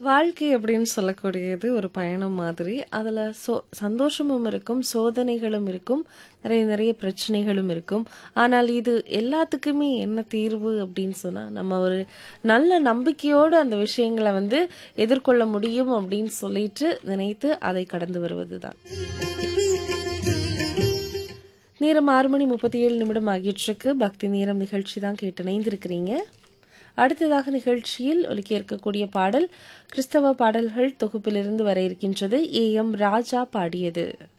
வாழ்க்கை அப்படின்னு சொல்லக்கூடியது ஒரு பயணம் மாதிரி. அதுல சோ சந்தோஷமும் இருக்கும், சோதனைகளும் இருக்கும், நிறைய நிறைய பிரச்சனைகளும் இருக்கும். ஆனால் இது எல்லாத்துக்குமே என்ன தீர்வு அப்படின்னு சொன்னா, நம்ம ஒரு நல்ல நம்பிக்கையோட அந்த விஷயங்கள வந்து எதிர்கொள்ள முடியும் அப்படின்னு சொல்லிட்டு நினைத்து அதை கடந்து வருவதுதான். நேரம் 6 மணி 37 நிமிடம் ஆகிட்டிருக்கு. பக்தி நேரம் நிகழ்ச்சி தான் கேட்டு இணைந்திருக்கிறீங்க. அடுத்ததாக நிகழ்ச்சியில் ஒலிக்க இருக்கக்கூடிய பாடல் கிறிஸ்தவ பாடல்கள் தொகுப்பிலிருந்து வர இருக்கின்றது. ஏ. எம். ராஜா பாடியது.